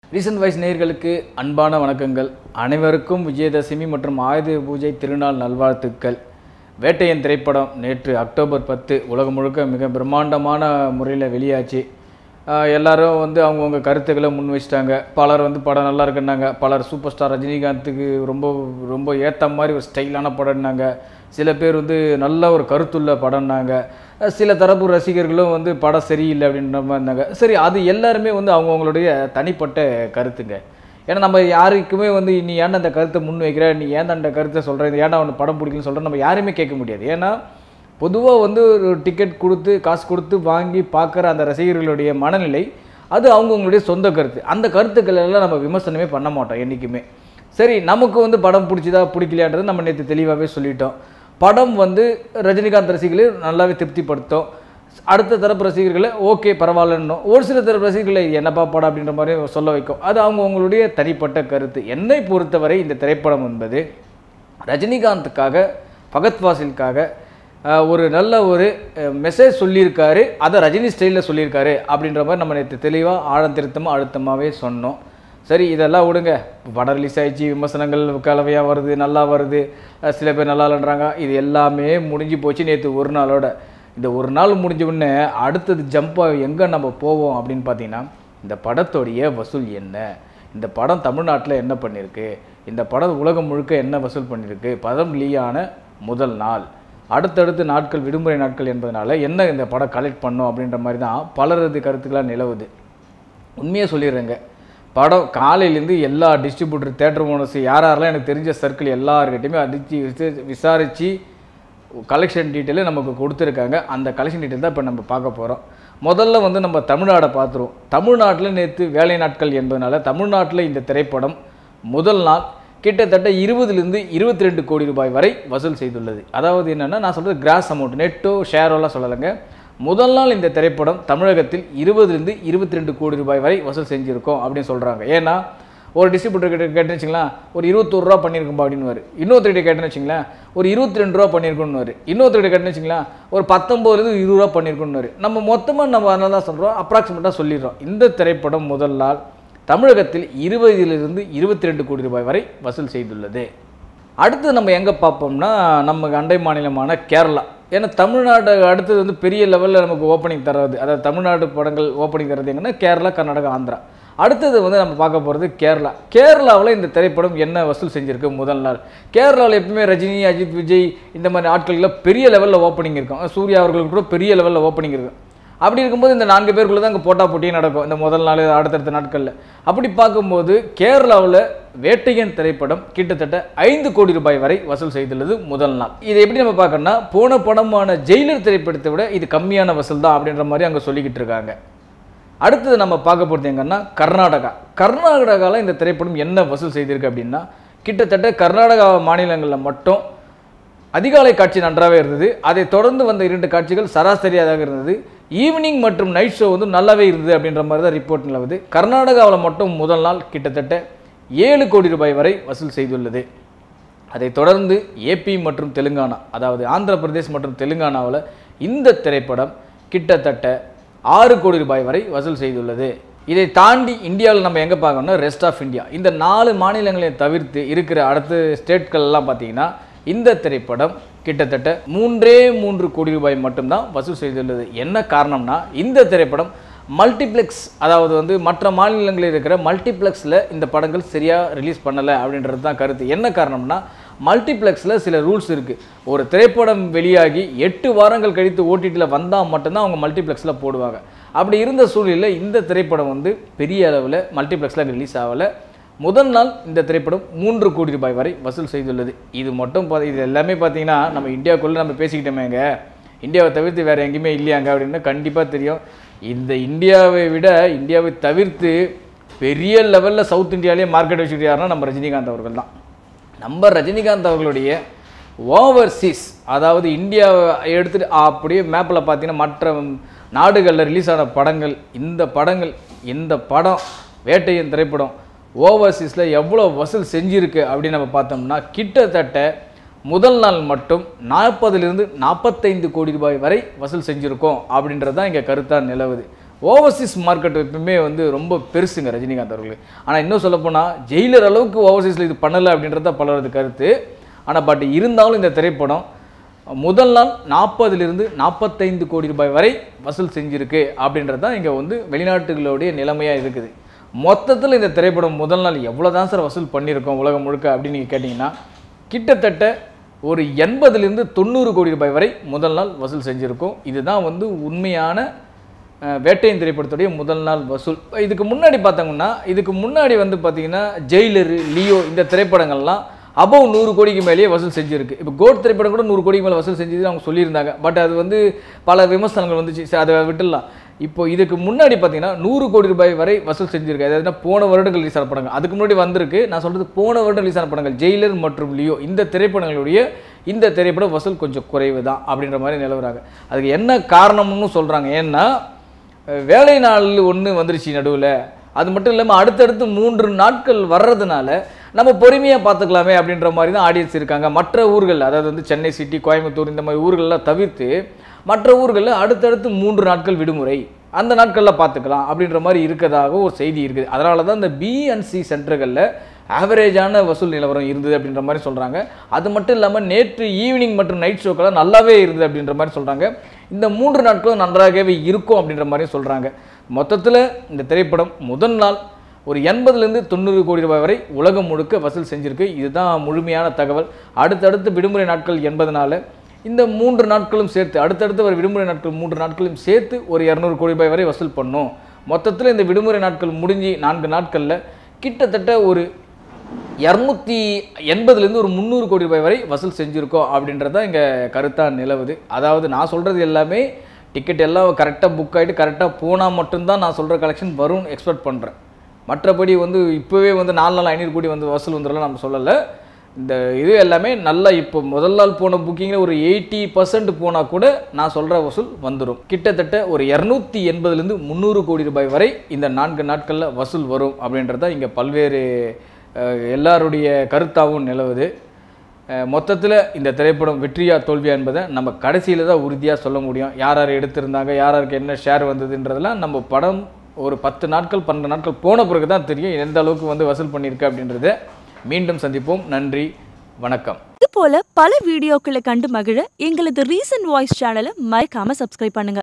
recent voice நேயர்களுக்கு அன்பான வணக்கங்கள் அனைவருக்கும் விஜயதசமி மற்றும் ஆயுத பூஜை திருநாள் நல்வாழ்த்துக்கள் வேட்டையன் திரைப்படம் நேற்று அக்டோபர் பத்து உலகம் முழுக்க மிக பிரம்மாண்டமான முறையில் வெளியாச்சு ஆஹ் எல்லாரும் வந்து அவங்கவுங்க கருத்துக்களை முன் வச்சிட்டாங்க பலர் வந்து படம் நல்லா இருக்குன்னாங்க பலர் சூப்பர் ஸ்டார் ரஜினிகாந்துக்கு ரொம்ப ரொம்ப ஏற்ற மாதிரி ஒரு ஸ்டைலான படம்னாங்க சில பேர் வந்து நல்ல ஒரு கருத்துள்ள படம்னாங்க அஹ் சில தரப்பு ரசிகர்களும் வந்து படம் சரியில்லை அப்படின்ற மாதிரி இருந்தாங்க சரி அது எல்லாருமே வந்து அவங்கவுங்களுடைய தனிப்பட்ட கருத்துங்க ஏன்னா நம்ம யாருக்குமே வந்து நீ ஏன்டா அந்த கருத்தை முன் வைக்கிற நீ ஏன்டா அந்த கருத்தை சொல்கிற இது ஏன்டா அவனுக்கு படம் பிடிக்கலன்னு சொல்கிற நம்ம யாருமே கேட்க முடியாது ஏன்னா பொதுவாக வந்து ஒரு டிக்கெட் கொடுத்து காசு கொடுத்து வாங்கி பார்க்குற அந்த ரசிகர்களுடைய மனநிலை அது அவங்கவுங்களுடைய சொந்த கருத்து அந்த கருத்துக்கள் எல்லாம் நம்ம விமர்சனமே பண்ண மாட்டோம் என்றைக்குமே சரி நமக்கு வந்து படம் பிடிச்சதா பிடிக்கலையான்றது நம்ம நேற்று தெளிவாகவே சொல்லிட்டோம் படம் வந்து ரஜினிகாந்த் ரசிகர்களை நல்லாவே திருப்திப்படுத்தும் அடுத்த தரப்பு ரசிகர்களை ஓகே பரவாயில்லன்னும் ஒரு சில தரப்பு ரசிகர்களை இது என்னப்பா படம் அப்படின்ற மாதிரி சொல்ல வைக்கும் அது அவங்கவுங்களுடைய தனிப்பட்ட கருத்து என்னை பொறுத்தவரை இந்த திரைப்படம் என்பது ரஜினிகாந்துக்காக பகத் வாசிலுக்காக அஹ், ஒரு நல்ல ஒரு மெசேஜ் சொல்லியிருக்காரு அதை ரஜினி ஸ்டைலில் சொல்லியிருக்காரு அப்படின்ற மாதிரி நம்ம நேற்று தெளிவாக ஆழம் திருத்தமாக அழுத்தமாகவே சொன்னோம் சரி இதெல்லாம் விடுங்க படம் ரிலீஸ் ஆயிடுச்சு விமர்சனங்கள் கலவையாக வருது நல்லா வருது அஹ், சில பேர் நல்லா இல்லைன்றாங்க இது எல்லாமே முடிஞ்சு போச்சு நேற்று ஒரு நாளோட இந்த ஒரு நாள் முடிஞ்ச உடனே அடுத்தது ஜம்ப்பாக எங்கே நம்ம போவோம் அப்படின்னு பார்த்தீங்கன்னா இந்த படத்தோடைய வசூல் என்ன இந்த படம் தமிழ்நாட்டில் என்ன பண்ணியிருக்கு இந்த படம் உலகம் முழுக்க என்ன வசூல் பண்ணியிருக்கு படம் வெளியான முதல் நாள் அடுத்தடுத்து நாட்கள் விடுமுறை நாட்கள் என்பதனால என்ன இந்த படம் கலெக்ட் பண்ணும் அப்படின்ற மாதிரி தான் பலரது கருத்துக்களாக நிலவுது உண்மையாக சொல்லிடுறேங்க படம் காலையிலேருந்து எல்லா டிஸ்ட்ரிபியூட்டர் தேட்டர் ஓனர்ஸ் யார் யாரெல்லாம் எனக்கு தெரிஞ்ச சர்க்கிள் எல்லாருக்கிட்டையுமே அடித்து விசா- விசாரித்து கலெக்ஷன் டீட்டெயிலு நமக்கு கொடுத்துருக்காங்க அந்த கலெக்ஷன் டீட்டெயில் தான் இப்போ நம்ம பார்க்க போகிறோம் முதல்ல வந்து நம்ம தமிழ்நாடை பார்த்துருவோம் தமிழ்நாட்டில் நேற்று வேலை நாட்கள் என்பதனால தமிழ்நாட்டில் இந்த திரைப்படம் முதல் நாள் கிட்டத்தட்ட இருபதுலேருந்து இருபத்தி ரெண்டு கோடி ரூபாய் வரை வசூல் செய்துள்ளது அதாவது என்னென்னா நான் சொல்கிறது கிராஸ் அமௌண்ட் நெட்டோ ஷேரோலாம் சொல்லலைங்க முதல் நாள் இந்த திரைப்படம் தமிழகத்தில் இருபதுலேருந்து இருபத்தி ரெண்டு கோடி ரூபாய் வரை வசூல் செஞ்சுருக்கோம் அப்படின்னு சொல்கிறாங்க ஏன்னா ஒரு டிஸ்ட்ரிபியூட்டர் கிட்ட கேட்டுன்னு வச்சுங்களேன் ஒரு இருபத்தொரு ரூபா பண்ணியிருக்கும்பா அப்படின்னு இன்னொருத்தர்கிட்ட கேட்டுன்னு வச்சுங்களேன் ஒரு இருபத்தி ரெண்டு ரூபா பண்ணியிருக்கோன்னு இன்னொருத்தர்கிட்ட கேட்டுன்னு வச்சுங்களேன் ஒரு பத்தொம்போதுலேருந்து இருபது ரூபா பண்ணியிருக்கோன்னு நம்ம மொத்தமாக நம்ம அதனால தான் சொல்கிறோம் அப்ராக்சிமேட்டாக சொல்லிடுறோம் இந்த திரைப்படம் முதல் நாள் தமிழகத்தில் இருபதிலிருந்து இருபத்தி ரெண்டு கோடி ரூபாய் வரை வசூல் செய்துள்ளது அடுத்து நம்ம எங்கே பார்ப்போம்னா நம்ம அண்டை மாநிலமான கேரளா ஏன்னா தமிழ்நாடு அடுத்தது வந்து பெரிய லெவலில் நமக்கு ஓப்பனிங் தர்றது அதாவது தமிழ்நாடு படங்கள் ஓப்பனிங் தர்றது எங்கன்னா கேரளா கர்நாடகா ஆந்திரா அடுத்தது வந்து நம்ம பார்க்க போகிறது கேரளா கேரளாவில் இந்த திரைப்படம் என்ன வசூல் செஞ்சிருக்கு முதல் நாள் கேரளாவில் எப்பவுமே ரஜினி அஜித் விஜய் இந்த மாதிரி ஆட்கள்லாம் பெரிய லெவலில் ஓப்பனிங் இருக்கும் சூர்யா அவர்களுக்கு கூட பெரிய லெவலில் ஓப்பனிங் இருக்கும் அப்படி இருக்கும்போது இந்த நான்கு பேருக்குள்ள தான் அங்கே போட்டா போட்டியே நடக்கும் இந்த முதல் நாள் அடுத்தடுத்த நாட்களில் அப்படி பார்க்கும்போது கேரளாவில் வேட்டையன் திரைப்படம் கிட்டத்தட்ட ஐந்து கோடி ரூபாய் வரை வசூல் செய்துள்ளது முதல் நாள் இதை எப்படி நம்ம பார்க்கணும்னா போன படமான ஜெயிலர் திரைப்படத்தை விட இது கம்மியான வசூல் தான் அப்படின்ற மாதிரி அங்கே சொல்லிக்கிட்டு இருக்காங்க அடுத்தது நம்ம பார்க்க போகிறது எங்கன்னா கர்நாடகா கர்நாடகாவில் இந்த திரைப்படம் என்ன வசூல் செய்திருக்கு அப்படின்னா கிட்டத்தட்ட கர்நாடகா மாநிலங்களில் மட்டும் அதிகாலை காட்சி நன்றாகவே இருந்தது அதை தொடர்ந்து வந்த இரண்டு காட்சிகள் சராசரியாக இருந்தது ஈவினிங் மற்றும் நைட் ஷோ வந்து நல்லாவே இருந்தது அப்படின்ற மாதிரி தான் ரிப்போர்ட் நிலவுது கர்நாடகாவில் மட்டும் முதல் நாள் கிட்டத்தட்ட ஏழு கோடி ரூபாய் வரை வசூல் செய்துள்ளது அதைத் தொடர்ந்து ஏபி மற்றும் தெலுங்கானா அதாவது ஆந்திர பிரதேஷ் மற்றும் தெலுங்கானாவில் இந்த திரைப்படம் கிட்டத்தட்ட ஆறு கோடி ரூபாய் வரை வசூல் செய்துள்ளது இதை தாண்டி இந்தியாவில் நம்ம எங்கே பார்க்கணும்னா ரெஸ்ட் ஆஃப் இந்தியா இந்த நாலு மாநிலங்களை தவிர்த்து இருக்கிற அடுத்த ஸ்டேட்கள் எல்லாம் பார்த்தீங்கன்னா இந்த திரைப்படம் கிட்டத்தட்ட மூன்றே மூன்று கோடி ரூபாய் மட்டும்தான் வசூல் செய்துள்ளது என்ன காரணம்னா இந்த திரைப்படம் மல்டிப்ளெக்ஸ் அதாவது வந்து மற்ற மாநிலங்களில் இருக்கிற மல்டிப்ளெக்ஸில் இந்த படங்கள் சரியாக ரிலீஸ் பண்ணலை அப்படின்றது தான் கருத்து என்ன காரணம்னா மல்டிப்ளெக்ஸில் சில ரூல்ஸ் இருக்குது ஒரு திரைப்படம் வெளியாகி எட்டு வாரங்கள் கழித்து ஓடிடியில் வந்தால் மட்டும்தான் அவங்க மல்டிப்ளெக்ஸில் போடுவாங்க அப்படி இருந்த சூழ்நிலையில் இந்த திரைப்படம் வந்து பெரிய அளவில் மல்டிப்ளெக்ஸில் ரிலீஸ் ஆகலை முதல் நாள் இந்த திரைப்படம் மூன்று கோடி ரூபாய் வரை வசூல் செய்துள்ளது இது மட்டும் பா- இது எல்லாமே பார்த்தீங்கன்னா நம்ம இந்தியாவுக்குள்ளே நம்ம பேசிக்கிட்டோமேங்க இந்தியாவை தவிர்த்து வேறு எங்கேயுமே இல்லையாங்க அப்படின்னு கண்டிப்பாக தெரியும் இந்த இந்தியாவை விட இந்தியாவை தவிர்த்து பெரிய லெவலில் சவுத் இந்தியாவிலேயே மார்க்கெட் வச்சுக்கிட்டு யாருன்னா நம்ம ரஜினிகாந்த் அவர்கள் தான் நம்ம ரஜினிகாந்த் அவர்களுடைய ஓவர்சீஸ் அதாவது இந்தியாவை எடுத்துட்டு அப்படியே மேப்பில் பார்த்தீங்கன்னா மற்ற நாடுகளில் ரிலீஸ் ஆன படங்கள் இந்த படங்கள் இந்த படம் வேட்டையன் திரைப்படம் ஓவர்சீஸில் எவ்வளோ வசூல் செஞ்சிருக்கு அப்படின்னு நம்ம பார்த்தோம்னா கிட்டத்தட்ட முதல் நாள் மட்டும் நாற்பதுலேருந்து நாற்பத்தைந்து கோடி ரூபாய் வரை வசூல் செஞ்சுருக்கோம் அப்படின்றது தான் இங்கே கருத்தாக நிலவுது ஓவர்சீஸ் மார்க்கெட் எப்பவுமே வந்து ரொம்ப பெருசுங்க ரஜினிகாந்த் அவர்களுக்கு ஆனால் இன்னும் சொல்லப்போனால் ஜெயிலர் அளவுக்கு ஓவர்சீஸில் இது பண்ணலை அப்படின்றத பலரது கருத்து ஆனால் பட் இருந்தாலும் இந்த திரைப்படம் முதல் நாள் நாற்பதுலேருந்து நாற்பத்தைந்து கோடி ரூபாய் வரை வசூல் செஞ்சிருக்கு அப்படின்றது தான் இங்கே வந்து வெளிநாட்டுகளுடைய நிலைமையாக இருக்குது மொத்தத்தில் இந்த திரைப்படம் முதல் நாள் எவ்வளோ தான் சார் வசூல் பண்ணியிருக்கோம் உலகம் முழுக்க அப்படின்னு நீங்கள் கேட்டிங்கன்னா கிட்டத்தட்ட ஒரு எண்பதுலேருந்து தொண்ணூறு கோடி ரூபாய் வரை முதல் நாள் வசூல் செஞ்சுருக்கோம் இதுதான் வந்து உண்மையான அஹ், வேட்டையின் திரைப்படத்துடைய முதல் நாள் வசூல் இதுக்கு முன்னாடி பார்த்தோம்னா இதுக்கு முன்னாடி வந்து பார்த்தீங்கன்னா ஜெயிலரு லியோ இந்த திரைப்படங்கள்லாம் அபவ் நூறு கோடிக்கு மேலேயே வசூல் செஞ்சிருக்கு இப்போ கோட் திரைப்படம் கூட நூறு கோடிக்கு மேலே வசூல் செஞ்சது அவங்க சொல்லியிருந்தாங்க பட் அது வந்து பல விமர்சனங்கள் வந்துச்சு சரி, அதை விட்டுடலாம் இப்போ இதுக்கு முன்னாடி பார்த்தீங்கன்னா நூறு கோடி ரூபாய் வரை வசூல் செஞ்சிருக்கு அதாவது போன வருடங்கள் ரிலீஸ் ஆன படங்கள் அதுக்கு முன்னாடி வந்திருக்கு நான் சொல்றது போன வருடம் ரிலீஸ் ஆன படங்கள் ஜெயிலர் மற்றும் லியோ இந்த திரைப்படங்களுடைய இந்த திரைப்படம் வசூல் கொஞ்சம் குறைவு தான் அப்படின்ற மாதிரி நிலவுறாங்க அதுக்கு என்ன காரணம்னு சொல்கிறாங்க ஏன்னா அஹ், வேலை நாள் ஒன்று வந்துருச்சு நடுவில் அது மட்டும் இல்லாமல் அடுத்தடுத்து மூன்று நாட்கள் வர்றதுனால நம்ம பொறுமையாக பார்த்துக்கலாமே அப்படின்ற மாதிரி தான் ஆடியன்ஸ் இருக்காங்க மற்ற ஊர்கள் அதாவது வந்து சென்னை சிட்டி கோயம்புத்தூர் இந்த மாதிரி ஊர்கள்லாம் தவிர்த்து மற்ற ஊர்களில் அடுத்தடுத்து மூன்று நாட்கள் விடுமுறை அந்த நாட்களில் பார்த்துக்கலாம் அப்படின்ற மாதிரி இருக்கதாக ஒரு செய்தி இருக்குது அதனால தான் இந்த பிஎன்சி சென்டர்களில் ஆவரேஜான வசூல் நிலவரம் இருந்தது அப்படின்ற மாதிரி சொல்கிறாங்க அது மட்டும் இல்லாமல் நேற்று ஈவினிங் மற்றும் நைட் ஷோக்கெல்லாம் நல்லாவே இருந்தது அப்படின்ற மாதிரி சொல்கிறாங்க இந்த மூன்று நாட்களும் நன்றாகவே இருக்கும் அப்படின்ற மாதிரியும் சொல்கிறாங்க மொத்தத்தில் இந்த திரைப்படம் முதல் நாள் ஒரு எண்பதுலேருந்து தொண்ணூறு கோடி ரூபாய் வரை உலகம் முழுக்க வசூல் செஞ்சிருக்கு இதுதான் முழுமையான தகவல் அடுத்தடுத்து விடுமுறை நாட்கள் என்பதனால இந்த மூன்று நாட்களும் சேர்த்து அடுத்தடுத்து ஒரு விடுமுறை நாட்கள் மூன்று நாட்களும் சேர்த்து ஒரு இரநூறு கோடி ரூபாய் வரை வசூல் பண்ணும் மொத்தத்தில் இந்த விடுமுறை நாட்கள் முடிஞ்சு நான்கு நாட்களில் கிட்டத்தட்ட ஒரு இரநூத்தி எண்பதுலேருந்து ஒரு முந்நூறு கோடி ரூபாய் வரை வசூல் செஞ்சுருக்கோம் அப்படின்றது தான் இங்கே கருத்தாக நிலவுது அதாவது நான் சொல்கிறது எல்லாமே டிக்கெட் எல்லாம் கரெக்டாக புக் ஆகிட்டு கரெக்டாக போனால் மட்டும்தான் நான் சொல்கிற கலெக்ஷன் வரும்னு எக்ஸ்பெக்ட் பண்ணுறேன் மற்றபடி வந்து இப்போவே வந்து நாலு நாள் ஐநூறு கோடி வந்து வசூல் வந்துடலாம் நம்ம சொல்லலை இந்த இது எல்லாமே நல்லா இப்போ முதல் நாள் போன புக்கிங்கில் ஒரு எயிட்டி பர்சன்ட் போனால் கூட நான் சொல்கிற வசூல் வந்துடும் கிட்டத்தட்ட ஒரு இரநூத்தி எண்பதுலேருந்து முந்நூறு கோடி ரூபாய் வரை இந்த நான்கு நாட்களில் வசூல் வரும் அப்படின்றது தான் இங்கே பல்வேறு அஹ், எல்லாருடைய கருத்தாகவும் நிலவுது மொத்தத்தில் இந்த திரைப்படம் வெற்றியா தோல்வியா என்பதை நம்ம கடைசியில் தான் உறுதியாக சொல்ல முடியும் யார் யார் எடுத்திருந்தாங்க யார் யாருக்கு என்ன ஷேர் வந்ததுன்றதெல்லாம் நம்ம படம் ஒரு பத்து நாட்கள் பன்னெண்டு நாட்கள் போன பிறகு தான் தெரியும் எந்த அளவுக்கு வந்து வசூல் பண்ணியிருக்கு அப்படின்றத மீண்டும் சந்திப்போம் நன்றி வணக்கம் இது போல பல வீடியோக்களை கண்டு மகிழ எங்களது ரீசன்ட் வாய்ஸ் சேனலை மறக்காம சப்ஸ்கிரைப் பண்ணுங்க